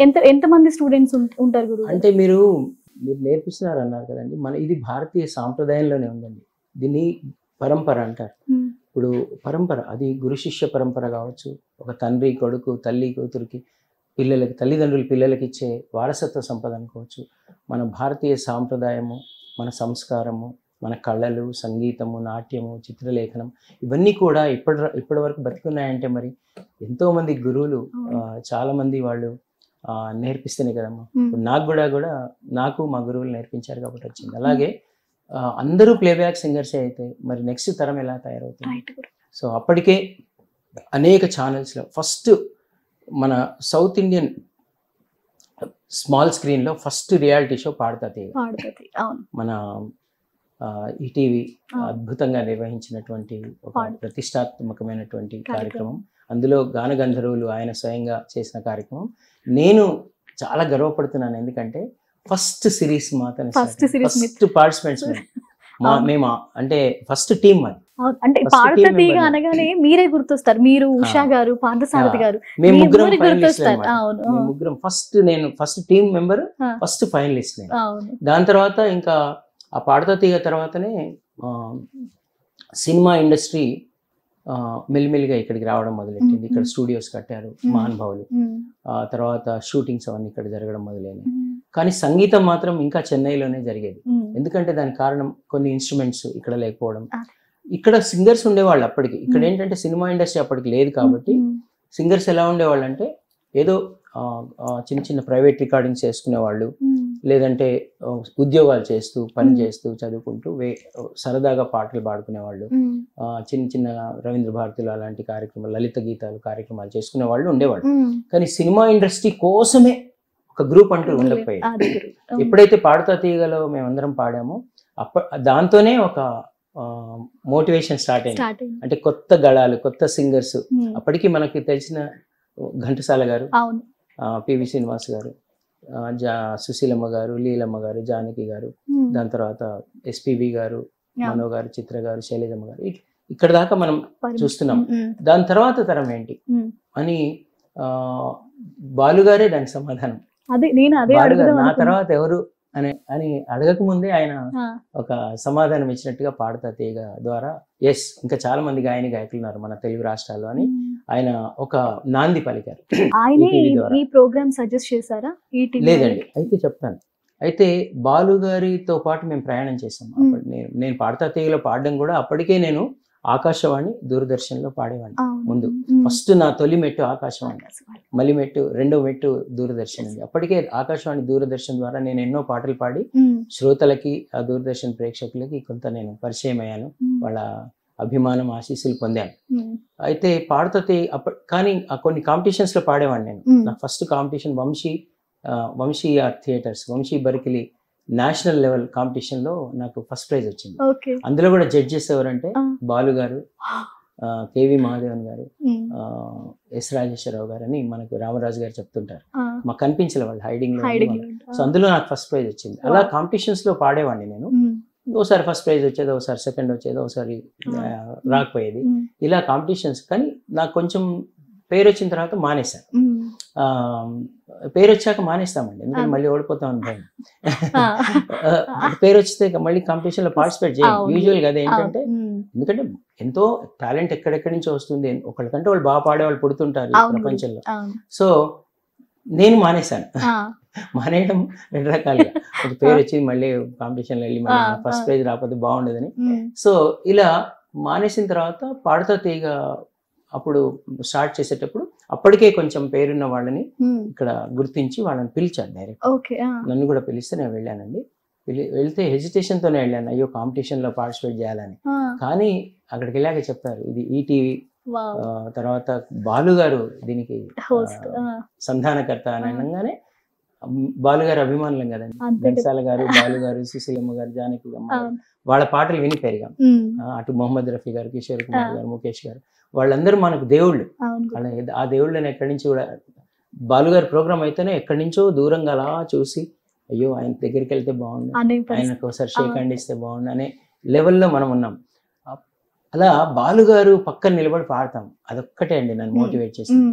ఎంత ఎంత మంది స్టూడెంట్స్ ఉంటారు గురువు గారు? అంటే మీరు మీరు నేర్పిస్తున్నారు అన్నారు కదండి మన ఇది భారతీయ సాంప్రదాయంలోనే ఉందండి దీన్ని పరంపర అంటారు ఉమ్, ఇప్పుడు పరంపర అది గురు శిష్య పరంపర కావచ్చు ఒక తండ్రి కొడుకు తల్లి కూతురికి పిల్లలకి తల్లిదండ్రులు పిల్లలకి ఇచ్చే వారసత్వ సంపద అనుకోవచ్చు మన భారతీయ సాంప్రదాయము మన సంస్కారము మన కళలు సంగీతము నాట్యము చిత్రలేఖనం ఇవన్నీ కూడా ఇప్పటి ఇప్పటి వరకు బతికున్నాయంటే మరి ఎంతో మంది గురువులు ఆ, చాలా మంది వాళ్ళు ఆ, నేర్పిస్తేనే కదమ్మా ఉమ్, ఇప్పుడు నాకు కూడా కూడా నాకు మా గురువులు నేర్పించారు కాబట్టి వచ్చింది అలాగే ఆ, అందరూ ప్లేబ్యాక్ సింగర్సే అయితే మరి నెక్స్ట్ తరం ఎలా తయారవుతుంది రైట్ గురువు. సో అప్పటికే అనేక ఛానల్స్లో ఫస్ట్ మన సౌత్ ఇండియన్ స్మాల్ స్క్రీన్లో first reality show Paadutha Theeyaga పాడుతుంది అవును మన ఈటీవీ ఆ. అద్భుతంగా నిర్వహించినటువంటి ఒక పాడు. ప్రతిష్టాత్మకమైనటువంటి కార్యక్రమం. కార్యక్రమం అందులో గాన గంధర్వులు ఆయన స్వయంగా చేసిన కార్యక్రమం నేను చాలా గర్వపడుతున్నాను ఎందుకంటే ఫస్ట్ సిరీస్ మాత్రం First series మీ- ఫస్ట్ పార్టిసిపెంట్స్ మా అవును. మేము అంటే ఫస్ట్ టీం అది అవును. అంటే First పాడుతా team తీగ member. అనగానే మీరే గుర్తొస్తారు మీరు ఉషా ఆ. గారు పార్థసారథి ఆ. గారు మేము మీ ముగ్గురం ముగ్గురు ఫైనలిస్ట్ గుర్తొస్తారు అవును మేము ముగ్గురం ఫస్ట్ నేను ఫస్ట్ టీం మెంబర్ ఆ. ఫస్ట్ ఫైనలిస్ట్ నేను అవును దాని తర్వాత ఇంకా ఆ పాడతా తీగ తర్వాతనే ఆ, సినిమా ఇండస్ట్రీ ఆ, మెల్లిమెల్లిగా ఇక్కడికి రావడం మొదలెట్టింది మ్మ్. ఇక్కడ స్టూడియోస్ కట్టారు మ్మ్. మహానుభావులు ఉమ్, ఆ తర్వాత షూటింగ్స్ అవన్నీ ఇక్కడ జరగడం మొదలైనవి ఉమ్, కానీ సంగీతం మాత్రం ఇంకా చెన్నైలోనే జరిగేది ఉమ్, ఎందుకంటే దానికి కారణం కొన్ని ఇన్స్ట్రుమెంట్స్ ఇక్కడ లేకపోవడం ఆ. ఇక్కడ సింగర్స్ ఉండేవాళ్ళు అప్పటికి ఇక్కడ మ్మ్. ఏంటంటే సినిమా ఇండస్ట్రీ అప్పటికి లేదు కాబట్టి ఉమ్, సింగర్స్ ఎలా ఉండేవాళ్ళు అంటే ఏదో ఆ, ఆ, చిన్న చిన్న ప్రైవేట్ రికార్డింగ్స్ చేసుకునేవాళ్ళు ఉమ్, లేదంటే ఆ, ఉద్యోగాలు చేస్తూ పని మ్మ్. చేస్తూ చదువుకుంటూ వే సరదాగా పాటలు పాడుకునేవాళ్ళు ఉమ్, ఆ, చిన్న చిన్న రవీంద్ర భారతిలో అలాంటి కార్యక్రమాలు లలిత గీతాలు కార్యక్రమాలు చేసుకునే వాళ్ళు ఉండేవాళ్ళు ఉమ్. కానీ సినిమా ఇండస్ట్రీ కోసమే ఒక గ్రూప్ అంటూ ఉండకపోయేది అది గురువు. ఉమ్, ఎప్పుడైతే పాడుతా తీగలో మేమందరం పాడామో అప్ప దాంతోనే ఒక మోటివేషన్ స్టార్ట్ అయింది స్టార్ట్ అయింది అంటే కొత్త గళాలు కొత్త సింగర్స్ ఉమ్, అప్పటికి మనకి తెలిసిన ఘంటసాల గారు అవును ఆ, పివి శ్రీనివాస్ గారు ఆ, జా సుశీలమ్మ గారు లీలమ్మ గారు జానకి గారు ఉమ్, దాని తర్వాత ఎస్పిబి గారు Yeah. మనో గారు చిత్ర గారు శైలజమ్మ గారు ఇట్- ఇక్కడ దాకా మనం పరి- చూస్తున్నాం. ఉమ్, ఉమ్, దాని తర్వాత తరం ఏంటి ఉమ్. అని ఆ, బాలుగారే దానికి సమాధానం అదే నేను అదే బాలుగారు అడుగుదాం నా అనుకున్నా. తర్వాత ఎవరు అని అని అడగక ముందే ఆయన ఆ, ఒక సమాధానం ఇచ్చినట్టుగా పాడతా తీగ ద్వారా ఎస్ ఇంకా చాలా మంది గాయని గాయకులు ఉన్నారు మన తెలుగు రాష్ట్రాల్లో అని ఉమ్. ఆయన ఒక నాంది పలికారు ఆయనే ఈ TV ఈ- ద్వారా. ఈ ప్రోగ్రామ్ సజెస్ట్ చేశారా ఈ టీవీ లేదండి అయితే చెప్తాను అయితే బాలు గారితో పాటు మేము ప్రయాణం చేసాం మ్మ్. అప్పటి నేను నేను పాడతా తీగలో పాడడం కూడా అప్పటికే నేను ఆకాశవాణి దూరదర్శన్లో పాడేవాడిని ముందు. ఫస్ట్ నా తొలి మెట్టు ఆకాశవాణి మలి మెట్టు రెండో మెట్టు దూరదర్శన్ అండి అప్పటికే ఆకాశవాణి దూరదర్శన్ ద్వారా నేను ఎన్నో పాటలు పాడి శ్రోతలకి ఆ దూరదర్శన్ ప్రేక్షకులకి కొంత నేను పరిచయం అయ్యాను వాళ్ళ అభిమానం ఆశీస్సులు పొందాను అయితే పాడుతతే అప్ప కానీ ఆ కొన్ని కాంపిటీషన్స్ లో పాడేవాడిని నేను నా ఫస్ట్ కాంపిటీషన్ వంశీ ఆ, Vamshi art theatres Vamshi Berkeley national level competition లో నాకు ఫస్ట్ ప్రైజ్ వచ్చింది ఓకే అందులో కూడా జడ్జెస్ ఎవరంటే ఆ. బాలు గారు ఆ, కేవి మహాదేవన్ గారు ఆ, ఎస్ రాజేశ్వరరావు గారు అని మనకు రామరాజు గారు చెప్తుంటారు మాకు కనిపించలే వాళ్ళు హైడింగ్ లో హైడింగ్ ఉన్నారు. సో అందులో నాకు ఫస్ట్ ప్రైజ్ వచ్చింది అలా కాంపిటీషన్స్ లో పాడేవాడిని నేను ఓసారి ఫస్ట్ ప్రైజ్ వచ్చేది ఒకసారి సెకండ్ వచ్చేది ఒకసారి ఆ, రాకపోయేది ఇలా కాంపిటీషన్స్ కానీ నాకు కొంచెం పేరు వచ్చిన తర్వాత మానేశాను ఆ, పేరు వచ్చాక మానేస్తామండి ఎందుకంటే ఆ. మళ్ళీ ఓడిపోతాం భయం ఆ, పేరు వచ్చితే మళ్ళీ కాంపిటీషన్ లో పార్టిసిపేట్ చేయాలి అవును. యూజువల్ గా అది ఏంటంటే ఎందుకంటే ఎంతో టాలెంట్ ఎక్కడెక్కడి నుంచో వస్తుంది ఒకళ్ళకంటే వాళ్ళు బాగా పాడే వాళ్ళు పుడుతుంటారు ఈ అవును. ప్రపంచంలో సో నేను మానేశాను మానేయడం రెండు రకాలుగా ఒక పేరు వచ్చి మళ్ళీ కాంపిటీషన్ లో వెళ్ళి ఆ, ఫస్ట్ ఆ. ప్రైజ్ రాకపోతే బాగుండదని సో ఇలా మానేసిన తర్వాత పాడతా తీగ అప్పుడు స్టార్ట్ చేసేటప్పుడు అప్పటికే కొంచెం పేరున్న వాళ్ళని ఇక్కడ గుర్తించి వాళ్ళని పిలిచాను డైరెక్ట్ ఓకే నన్ను కూడా పిలిస్తే నేను వెళ్ళానండి పిలి వెళ్తే hesitation తోనే వెళ్ళాను అయ్యో competition లో పార్టిసిపేట్ చేయాలని కానీ అక్కడికి వెళ్ళాక చెప్పారు ఇది ఈటీవీ తర్వాత బాలు గారు దీనికి హోస్ట్ ఆ, సంధానకర్త అని ఆ. అనగానే మ్, బాలు గారు అభిమానులం కదండి అంతే కదా. ఘంటసాల గారు బాలు గారు సుశీలమ్మ గారు జానకి అమ్మ గారు, వాళ్ళ పాటలు విని పెరిగాం ఆ, అటు మొహమ్మద్ రఫీ గారు కిషోర్ కుమార్ ఆ. గారు ముఖేష్ గారు వాళ్ళందరూ మనకు దేవుళ్ళు అవును వాళ్ళ ఆ దేవుళ్ళని ఎక్కడి నుంచి కూడా బాలుగారి ప్రోగ్రామ్ అయితేనే ఎక్కడి నుంచో దూరంగా అలా చూసి అయ్యో ఆయన దగ్గరికి వెళ్తే బాగుండు అనే పరిస్థితి ఆయనకు ఒకసారి షేక్ ఆ. హ్యాండ్ ఇస్తే బాగుండు అనే లెవెల్లో మనం ఉన్నాం అ- అలా బాలుగారు పక్కన నిలబడి పాడతాం అదొక్కటే అండి నన్ను Hmm. మోటివేట్ చేసి ఉమ్,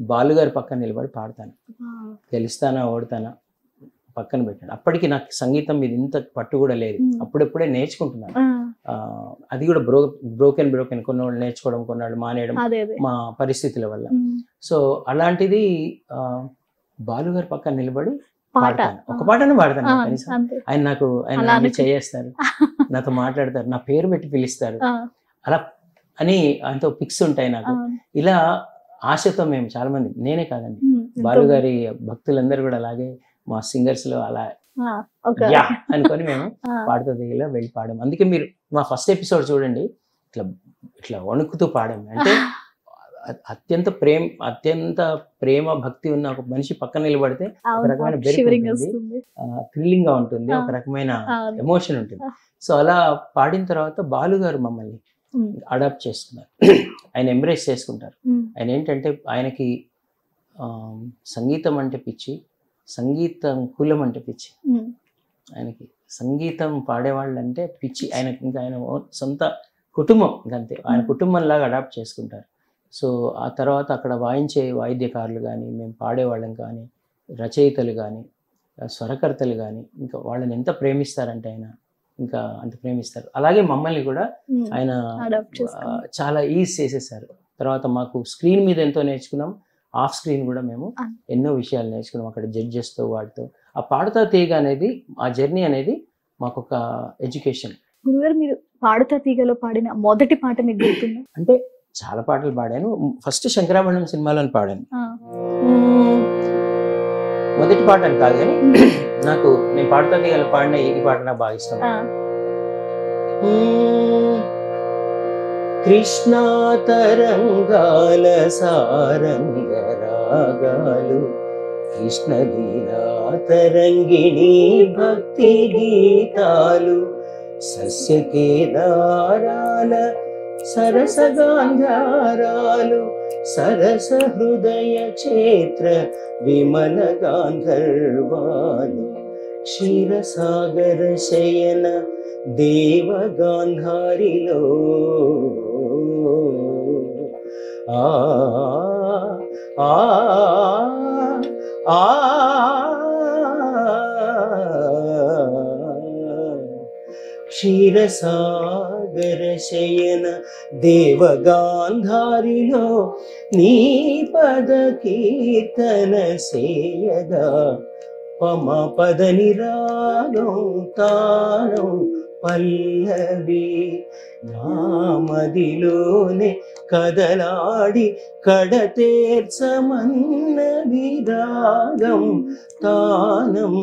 బాలుగారి పక్కన నిలబడి పాడతాను గెలుస్తానా ఓడతానా పక్కన పెట్టాను అప్పటికి నాకు సంగీతం మీద ఇంత పట్టు కూడా లేదు Hmm. అప్పుడప్పుడే నేర్చుకుంటున్నాను ఆ, ఆ, అది కూడా బ్రో బ్రోకెన్ బ్రోకెన్ కొన్ని వాళ్ళు నేర్చుకోవడం కొన్ని వాళ్ళు మానేయడం అదే అదే మా పరిస్థితుల వల్ల ఉమ్, సో అలాంటిది ఆ, బాలుగారి పక్కన నిలబడి పాట పాడతాను ఒక పాటనే పాడతాను ఆ, కనీసం అంతే ఆయన నాకు ఆయన అలా అన్ని అనుకో- చేయేస్తారు నాతో మాట్లాడతారు నా పేరు పెట్టి పిలుస్తారు ఆ, అలా అని ఆయనతో పిక్స్ ఉంటాయి ఆ, నాకు ఇలా ఆశతో మేము చాలా మంది నేనే కాదండి ఉమ్, ఎంతో- బాలు గారి భక్తులందరూ కూడా అలాగే మా సింగర్స్ లో అలా ఆ, ఒక యా అనుకొని మేము ఆ, పాడుతూ దిగిలో వెళ్ళి పాడాం అందుకే మీరు మా ఫస్ట్ ఎపిసోడ్ చూడండి ఇట్లా ఇట్లా వణుకుతూ పాడాం అంటే అ- అత్యంత ప్రేమ అత్యంత ప్రేమ భక్తి ఉన్న ఒక మనిషి పక్కన నిలబడితే అవును, రకమైన బెరుకు shivering ఉంటుంది. వస్తుంది థ్రిల్లింగ్ గా ఉంటుంది ఆ. ఒక రకమైన ఆ, ఎమోషన్ ఉంటుంది ఆ. సో అలా పాడిన తర్వాత బాలు గారు మమ్మల్ని ఉమ్, అడాప్ట్ చేసుకున్నారు ఆయన ఎంబ్రేస్ చేసుకుంటారు ఉమ్, ఆయన ఏంటంటే ఆయనకి ఆ, సంగీతం అంటే పిచ్చి సంగీతం కులం అంటే పిచ్చి ఉమ్, ఆయనకి సంగీతం పాడేవాళ్ళు అంటే పిచ్చి ఆయనకి ఇంకా ఆయన ఓ- సొంత కుటుంబం ఇంకంతే ఆయన Hmm. కుటుంబంలాగా అడాప్ట్ చేసుకుంటారు సో ఆ తర్వాత అక్కడ వాయించే వాయిద్యకారులు కానీ మేము పాడేవాళ్ళం కానీ రచయితలు కానీ స్వరకర్తలు కానీ ఇంకా వాళ్ళని ఎంత ప్రేమిస్తారంటే ఆయన ఇంకా అంత ప్రేమిస్తారు అలాగే మమ్మల్ని కూడా ఉమ్, ఆయన adopt ఆ, చేసుకున్నారు. చాలా ఈజ్ చేసేసారు తర్వాత మాకు స్క్రీన్ మీద ఎంతో నేర్చుకున్నాం ఆఫ్ స్క్రీన్ కూడా మేము ఆ. ఎన్నో విషయాలు నేర్చుకున్నాం అక్కడ జడ్జెస్తో వాటితో ఆ పాడుతా తీగ అనేది ఆ జర్నీ అనేది మాకు ఒక ఎడ్యుకేషన్ గురుగారు మీరు పాడుతా తీగలో పాడిన మొదటి పాట మీకు గుర్తుందా అంటే చాలా పాటలు పాడాను ఫస్ట్ శంకరాభరణం సినిమాలో పాడాను ఆ, మొదటి పాట అని కాదు కానీ నాకు నేను పాడుతా తీగలో పాడిన ఈ పాట నాకు బాగా ఇష్టం ఆ, కృష్ణా తరంగాల సారంగ రాగాలు కృష్ణలీలా తరంగిణి భక్తి గీతాలు సస్య కేదారాల సరస గాంధారాలు సరస హృదయ క్షేత్ర విమల గాంధర్వాలు క్షీరసాగర శయన దేవ గాంధారిలో ఆ ఆ ఆ క్షీరసాగర శయన దేవ గాంధారిలో నీ పద కీర్తన సేయగా పమ పద నిరాగం తానం పల్లవి నామదిలోనే కదలాడి కడతేర్చమన్న విరాగం తానం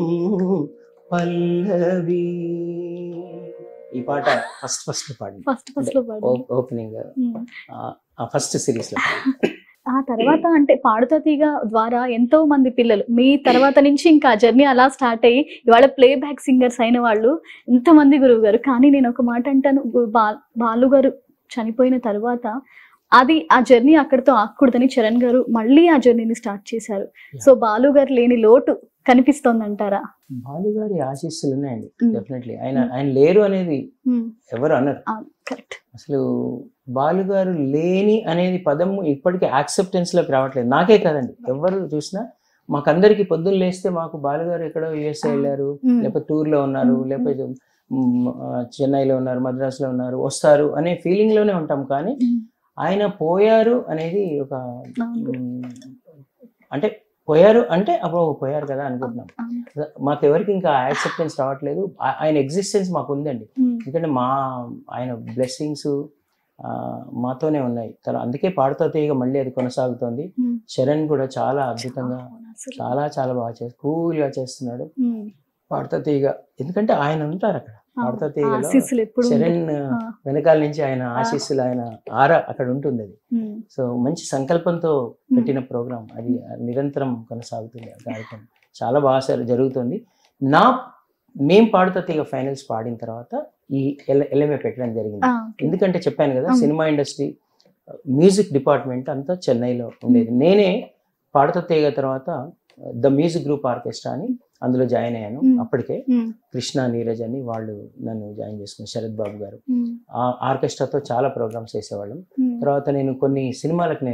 పల్లవి ఈ పాట ఫస్ట్ ఫస్ట్ పాడింది ఫస్ట్ ఫస్ట్ లో పాడి ఓపెనింగ్ ఉమ్. ఆ ఫస్ట్ సిరీస్ లో పాడింది. ఆ తర్వాత అంటే పాడుతా తీగ ద్వారా ఎంతో మంది పిల్లలు మీ తర్వాత నుంచి ఇంకా జర్నీ అలా స్టార్ట్ అయ్యి ఇవాళ ప్లే బ్యాక్ సింగర్స్ అయిన వాళ్ళు ఎంతమంది గురువు గారు కానీ నేను ఒక మాట అంటాను గు- బా- బాలు గారు చనిపోయిన తర్వాత అది ఆ జర్నీ అక్కడితో ఆకూడదని చరణ్ గారు మళ్ళీ ఆ జర్నీని స్టార్ట్ చేశారు సో బాలు గారు లేని లోటు కనిపిస్తోంది అంటారా బాలుగారి ఆశీస్సులు ఉన్నాయండి Mm. డెఫినెట్లీ ఆయన ఆయన లేరు అనేది ఉమ్, ఎవరు అనరు కరెక్ట్ అసలు బాలుగారు లేని అనేది పదము ఇప్పటికీ యాక్సెప్టెన్స్ లోకి రావట్లేదు నాకే కాదండి ఎవరు చూసినా మాకందరికి పొద్దున్న లేస్తే మాకు బాలుగారు ఎక్కడో యుఎస్ఏ Ah. వెళ్ళారు ఉమ్, లేకపోతే టూర్ లో ఉన్నారు Mm. లేకపోతే మ్, ఆ, చెన్నైలో ఉన్నారు మద్రాసులో ఉన్నారు వస్తారు అనే ఫీలింగ్ లోనే ఉంటాం కానీ ఉమ్, ఆయన పోయారు అనేది ఒక అవును. మ్, అంటే పోయారు అంటే అబ్బో పోయారు కదా అనుకుంటున్నాం అవును. మాకు ఎవరికి ఇంకా యాక్సెప్టెన్స్ రావట్లేదు ఆ- ఆయన ఎగ్జిస్టెన్స్ మాకు ఉందండి ఉమ్, ఎందుకంటే మా ఆయన బ్లెస్సింగ్స్ మాతోనే ఉన్నాయి తన అందుకే పాడుతా తీగ మళ్ళీ అది కొనసాగుతోంది ఉమ్. చరణ్ కూడా చాలా అద్భుతంగా అవును అసలు. చాలా చాలా బాగా చేసి కూల్గా చేస్తున్నాడు ఉమ్, పాడుతా తీగ ఎందుకంటే ఆయన ఉంటారు అక్కడ పాడుతా ఆ తీగలో ఆశీస్సులు ఎప్పుడు ఉంటాయి. చరణ్ ఆ, వెనకాల నుంచి ఆయన ఆశీస్సులు ఆయన ఆర అక్కడ ఉంటుంది అది ఉమ్, సో మంచి సంకల్పంతో పెట్టిన ప్రోగ్రామ్ అది నిరంతరం కొనసాగుతుంది ఆ కార్యక్రమం చాలా బాగా సరి- జరుగుతుంది నా మేం పాడుతా తీగ ఫైనల్స్ పాడిన తర్వాత ఈ ఎల్ ఎల్ఎంఏ పెట్టడం జరిగింది ఆ, ఎందుకంటే చెప్పాను కదా అవును. సినిమా ఇండస్ట్రీ మ్యూజిక్ డిపార్ట్మెంట్ అంతా చెన్నైలో ఉండేది నేనే పాడుతా తీగ తర్వాత ద మ్యూజిక్ గ్రూప్ ఆర్కెస్ట్రా అని అందులో జాయిన్ అయ్యాను Hmm. అప్పటికే ఉమ్, కృష్ణ నీరజ్ అని వాళ్ళు నన్ను జాయిన్ చేసుకున్నారు శరత్ బాబు గారు ఉమ్, ఆ ఆర్కెస్ట్రాతో చాలా ప్రోగ్రామ్స్ చేసేవాళ్ళం ఉమ్, తర్వాత నేను కొన్ని సినిమాలకు నేను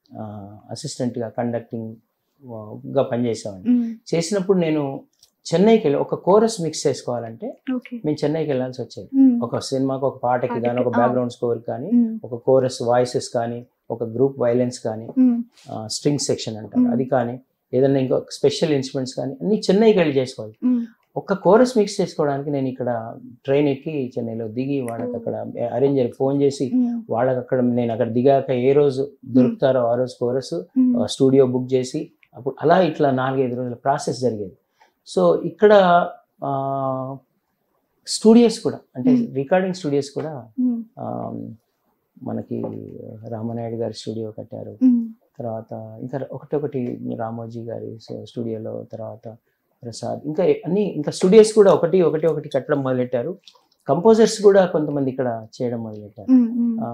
అసిస్టెంట్గా కండక్టింగ్ గా పనిచేసేవాడిని ఉమ్, చేసినప్పుడు నేను చెన్నైకి వెళ్ళి ఒక కోరస్ మిక్స్ చేసుకోవాలంటే ఓకే మేము చెన్నైకి వెళ్ళాల్సి వచ్చేది ఉమ్, ఒక సినిమాకి ఒక పాటకి కానీ ఒక పాటకి, బ్యాక్గ్రౌండ్ స్కోర్ కానీ ఉమ్, ఒక కోరస్ వాయిసెస్ కానీ ఒక గ్రూప్ వైలెన్స్ కానీ ఉమ్, స్ట్రింగ్ సెక్షన్ అంటారు Mm. అది కానీ ఏదైనా ఇంకో స్పెషల్ ఇన్స్ట్రుమెంట్స్ కానీ అన్ని చెన్నైకి వెళ్ళి చేసుకోవాలి ఉమ్, ఒక్క కోరస్ మిక్స్ చేసుకోవడానికి నేను ఇక్కడ ట్రైన్ ఎక్కి చెన్నైలో దిగి వాళ్ళకి అక్కడ అరేంజర్ ఫోన్ చేసి ఉమ్, వాళ్ళకి అక్కడ నేను అక్కడ దిగాక ఏ రోజు దొరుకుతారో ఆ రోజు కోరస్ ఉమ్, స్టూడియో బుక్ చేసి అప్పుడు అలా ఇట్లా నాలుగైదు రోజుల ప్రాసెస్ జరిగేది సో ఇక్కడ స్టూడియోస్ కూడా అంటే Hmm. రికార్డింగ్ స్టూడియోస్ కూడా ఉమ్, ఆ, మనకి రామనాయుడు గారి స్టూడియో కట్టారు ఉమ్, తర్వాత ఇంకా ఒకటొకటి రామోజీ గారి స్టూ- స్టూడియోలో తర్వాత ప్రసాద్ ఇంకా అన్ని ఇంకా స్టూడియోస్ కూడా ఒకటి ఒకటి ఒకటి కట్టడం మొదలెట్టారు కంపోజర్స్ కూడా కొంతమంది ఇక్కడ చేయడం మొదలెట్టారు ఉమ్, ఉమ్, ఆ,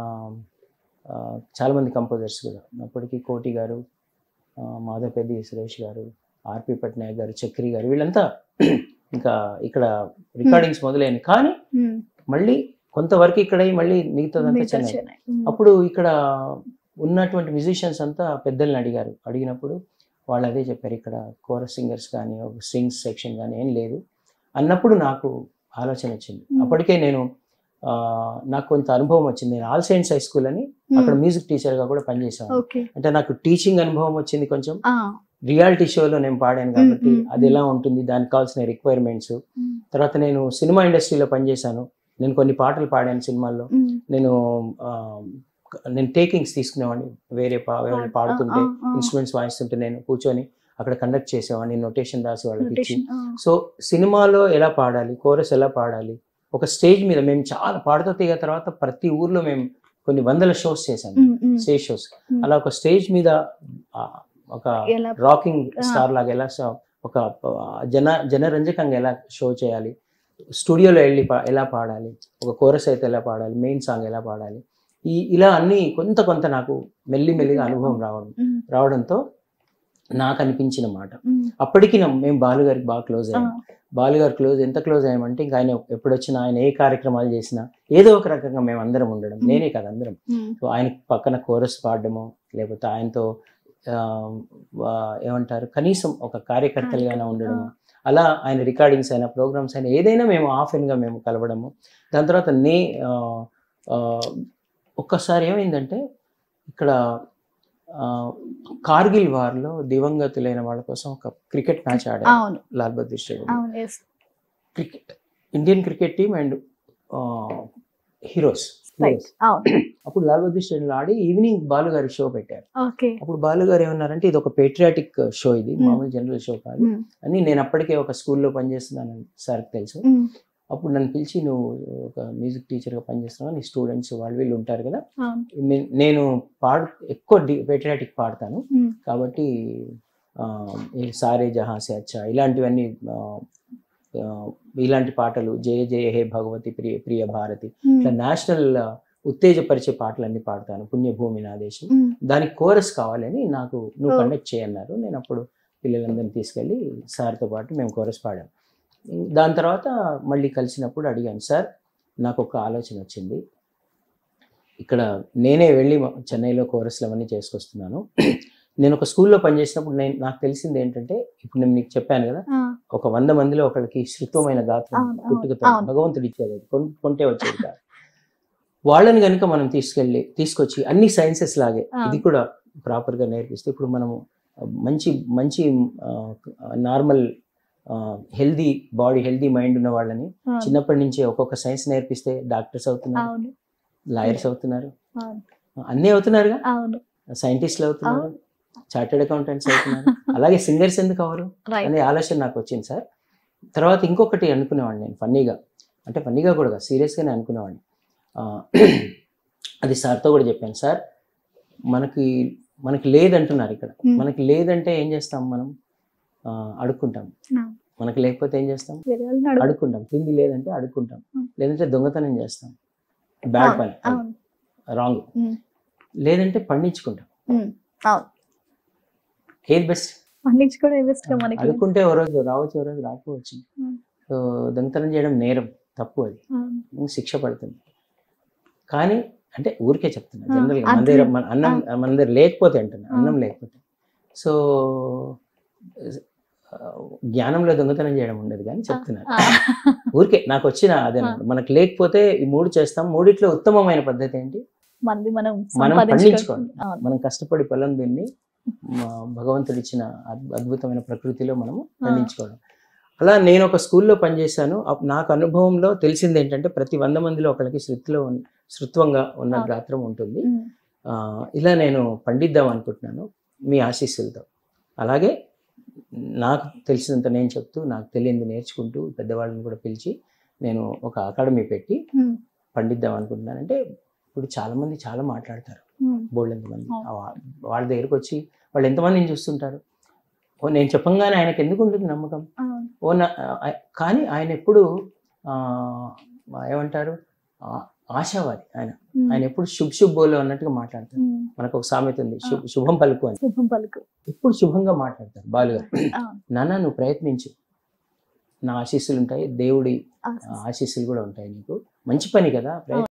ఆ, చాలా మంది కంపోజర్స్ కూడా అప్పటికి కోటి గారు ఆ, మాధవపెద్ది సురేష్ గారు ఆర్పి పట్నాయక్ గారు చక్రి గారు వీళ్ళంతా ఇంకా ఇక్కడ రికార్డింగ్స్ మొదలైనవి కానీ ఉమ్, మళ్ళీ కొంతవరకు ఇక్కడ మళ్ళీ మిగతాదంతా మిగతా చెన్నై చెన్నై. ఉమ్, అప్పుడు ఇక్కడ ఉన్నటువంటి మ్యూజిషియన్స్ అంతా పెద్దల్ని అడిగారు అడిగినప్పుడు వాళ్ళు అదే చెప్పారు ఇక్కడ కోరస్ సింగర్స్ కానీ ఒక స్ట్రింగ్స్ సెక్షన్ కానీ ఏం లేదు అన్నప్పుడు నాకు ఆలోచన వచ్చింది Hmm. అప్పటికే నేను ఆ, నాకు కొంత అనుభవం వచ్చింది నేను ఆల్ సైన్స్ హై స్కూల్ అని అక్కడ ఉమ్, మ్యూజిక్ టీచర్గా కూడా పనిచేశాను ఓకే అంటే నాకు టీచింగ్ అనుభవం వచ్చింది కొంచెం ఆ, రియాలిటీ షోలో నేను పాడాను కాబట్టి Hmm, hmm, అది ఎలా ఉంటుంది దానికి కావాల్సిన రిక్వైర్మెంట్స్ ఉమ్, తర్వాత నేను సినిమా ఇండస్ట్రీలో పనిచేశాను నేను కొన్ని పాటలు పాడాను సినిమాల్లో ఉమ్, నేను ఆ, నేను టేకింగ్స్ తీసుకునేవాడిని వేరే పా వేరే పాడుతుంటే ఆ, ఆ, ఇన్స్ట్రుమెంట్స్ వాయిస్తుంటే నేను కూర్చొని అక్కడ కండక్ట్ చేసేవాడిని నొటేషన్ రాసి వాళ్ళకి ఇచ్చి rotation, ఆ, సో సినిమాలో ఎలా పాడాలి కోరస్ ఎలా పాడాలి ఒక స్టేజ్ మీద మేము చాలా పాడుతూ తీగ తర్వాత ప్రతి ఊర్లో మేము కొన్ని వందల షోస్ చేశాము ఉమ్, ఉమ్, స్టేజ్ షోస్ Hmm. అలా ఒక స్టేజ్ మీద ఆ, ఒక ఎలా రాకింగ్ Ah. స్టార్ లాగా ఎలా షో- ఒక ఆ, జన జనరంజకంగా ఎలా షో చేయాలి స్టూడియోలో వెళ్ళి పా- ఎలా పాడాలి ఒక కోరస్ అయితే ఎలా పాడాలి మెయిన్ సాంగ్ ఎలా పాడాలి ఈ ఇలా అన్ని కొంత కొంత నాకు మెల్లి మెల్లిగా అనుభవం రావడం ఉమ్, రావడంతో నాకు అనిపించిన మాట ఉమ్, అప్పటికి నా- మేము బాలుగారికి బాగా క్లోజ్ ఆ, అయ్యాం బాలుగారు క్లోజ్ ఎంత క్లోజ్ అయ్యామంటే ఇంకా ఆయన ఎప్పుడు వచ్చినా ఆయన ఏ కార్యక్రమాలు చేసినా ఏదో ఒక రకంగా మేము అందరం ఉండడం Hmm. నేనే కాదు అందరం ఉమ్, సో ఆయన పక్కన కోరస్ పాడడము లేకపోతే ఆయనతో ఆ, వా- ఏమంటారు కనీసం ఒక కార్యకర్తలుగానే ఉండడము అలా ఆయన రికార్డింగ్స్ అయినా ప్రోగ్రామ్స్ అయినా ఏదైనా మేము ఆఫ్ గా మేము కలవడము దాని తర్వాత నే ఆ, ఆ, ఒక్కసారి ఏమైందంటే ఇక్కడ ఆ, కార్గిల్ వార్లో దివంగతులైన వాళ్ళ కోసం ఒక క్రికెట్ మ్యాచ్ ఆడారు అవును లాల్ బహదూర్ స్టేడియం అవును yes cricket Indian cricket team and heroes right అవును అప్పుడు లాల్ బహదూర్ స్టేడియంలో ఆడి ఈవినింగ్ బాలు గారి షో పెట్టారు ఓకే అప్పుడు బాలు గారు ఏమన్నారంటే ఇది ఒక పేట్రియాటిక్ షో ఇది Hmm. మామూలు జనరల్ షో కాదు ఉమ్, అని నేను అప్పటికే ఒక స్కూల్లో పనిచేస్తున్నాను సార్కి తెలుసు ఉమ్, అప్పుడు నన్ను పిలిచి నువ్వు ఒక మ్యూజిక్ టీచర్గా పనిచేస్తున్నావు నీ స్టూడెంట్స్ వాళ్ళు వీళ్ళు ఉంటారు కదా అవును నే- నేను పాడు ఎక్కువ పేట్రియాటిక్ పాడతాను ఉమ్, కాబట్టి ఆ, ఈ సారే జహాసే అచ్చా ఇలాంటివన్నీ ఆ, ఆ, ఇలాంటి పాటలు జయ జయ హే భగవతి ప్రియ ప్రియ భారతి ఉమ్, ఇట్లా నేషనల్ ఉత్తేజపరిచే పాటలన్నీ పాడతాను పుణ్యభూమి నా దేశం ఉమ్, దానికి కోరస్ కావాలని నాకు నువ్వు Oh. కండక్ట్ చేయన్నారు నేను అప్పుడు పిల్లలందరినీ తీసుకెళ్ళి సార్తో పాటు మేము కోరస్ పాడాం దాని తర్వాత మళ్ళీ కలిసినప్పుడు అడిగాను సార్ నాకు ఒక ఆలోచన వచ్చింది ఇక్కడ నేనే వెళ్ళి మ- చెన్నైలో కోరస్లు అవన్నీ చేసుకొస్తున్నాను నేను ఒక స్కూల్లో పనిచేసినప్పుడు నేను నాకు తెలిసింది ఏంటంటే ఇప్పుడు నేను నీకు చెప్పాను కదా ఆ, ఒక వంద మందిలో ఒకరికి శృత్వమైన గాత్రం అవును, అవును, పుట్టుకతో అవును. భగవంతుడు ఇచ్చేది అది. కొన్- కొంటే వచ్చేది కాదు వాళ్ళని కనుక మనం తీసుకెళ్ళి తీసుకొచ్చి అన్ని సైన్సెస్ లాగే అవును. ఇది కూడా ప్రాపర్ గా నేర్పిస్తే ఇప్పుడు మనము మంచి మంచి normal healthy body healthy mind ఉన్న వాళ్ళని అవును, చిన్నప్పటి నుంచే ఒక్కొక్క సైన్స్ నేర్పిస్తే డాక్టర్స్ అవుతున్నారు అవును లాయర్స్ అవుతున్నారు అవును అన్నీ అవుతున్నారుగా అవును సైంటిస్టులు అవుతున్నారు చార్టెడ్ అకౌంటెంట్స్ అవుతున్నారు అలాగే సింగర్స్ ఎందుకు అవరు రైట్ అనే ఆలోచన నాకు వచ్చింది సార్ తర్వాత ఇంకొకటి అనుకునేవాడిని నేను ఫన్నీగా అంటే ఫన్నీగా కూడా కాదు, సీరియస్గానే అనుకునేవాడిని ఆ, అది సార్తో కూడా చెప్పాను సార్ మనకి మనకి లేదంటున్నారు ఇక్కడ Hmm. మనకి లేదంటే ఏం చేస్తాం మనం ఆ, అడుక్కుంటాం No. మనకి లేకపోతే ఏం చేస్తాం వేరే వాళ్ళని అడుగు అడుక్కుంటాం తిండి లేదంటే అడుక్కుంటాం Hmm. లేదంటే దొంగతనం చేస్తాం బ్యాడ్ అవును, పని అవును రాంగ్ Hmm. లేదంటే పండించుకుంటాం ఉమ్, అవును ఏది బెస్ట్ పండించుకోవడం బెస్ట్ గా మనకి అడుక్కుంటే ఓ రోజు రావచ్చు ఓ రోజు రాకపోవచ్చు Hmm. సో దొంగతనం చేయడం నేరం తప్పు అది అవును, శిక్ష పడుతుంది కానీ అంటే ఊరికే చెప్తున్నా ఆ, జనరల్ మన అర్థం. దగ్గర మన అన్నం మన దగ్గర లేకపోతే అంటున్నా ఆ. అన్నం లేకపోతే సో ఆ, జ్ఞానంలో దొంగతనం చేయడం ఉండదు కానీ చెప్తున్నాను ఆ, ఊరికే నాకు వచ్చిన అదే ఆ. మనకు లేకపోతే ఈ మూడు చేస్తాం మూడిట్లో ఉత్తమమైన పద్ధతి ఏంటి మంది మనం మనం సంపాదించుకోవాలి. పండించుకోవాలి. అవును. మనం కష్టపడి పొలం దున్ని మా భగవంతుడు ఇచ్చిన అద్- అద్భుతమైన ప్రకృతిలో మనము పండించుకోవడం అలా నేను ఒక స్కూల్లో పనిచేశాను అప్- నాకు అనుభవంలో తెలిసింది ఏంటంటే ప్రతి వంద మందిలో ఒకరికి శృతిలో ఉన్న- శృత్వంగా ఉన్న ఆ. గాత్రం ఉంటుంది ఉమ్, ఆ, ఇలా నేను పండిద్దాం అనుకుంటున్నాను మీ ఆశీస్సులతో అలాగే నాకు తెలిసినంత నేను చెప్తూ నాకు తెలియంది నేర్చుకుంటూ పెద్దవాళ్ళని కూడా పిలిచి నేను ఒక అకాడమీ పెట్టి ఉమ్, పండిద్దాం అనుకుంటున్నాను అంటే ఇప్పుడు చాలా మంది చాలా మాట్లాడతారు ఉమ్, బోల్డ్ మంది అవును. ఆ వా- వాళ్ళ దగ్గరికి వచ్చి వాళ్ళు ఎంతమందిని చూస్తుంటారు ఓ నేను చెప్పంగానే ఆయనకు ఎందుకు ఉంటుంది నమ్మకం అవును. ఓ నా ఆ- కానీ ఆయన ఎప్పుడు ఆ, ఏమంటారు ఆ, ఆశావాది ఆయన ఉమ్, ఆయన ఎప్పుడు శుభ్ శుభ్ బోలో అన్నట్టుగా మాట్లాడతారు ఉమ్, మనకు ఒక సామెత ఉంది శుభ్ శుభం పలుకు అని శుభం పలుకు ఎప్పుడు శుభంగా మాట్లాడతారు బాలుగా అవును. నాన్న నువ్వు ప్రయత్నించు నా ఆశీస్సులు ఉంటాయి దేవుడి ఆ, ఆ, ఆశీస్సులు కూడా ఉంటాయి నీకు మంచి పని కదా ప్రయత్నం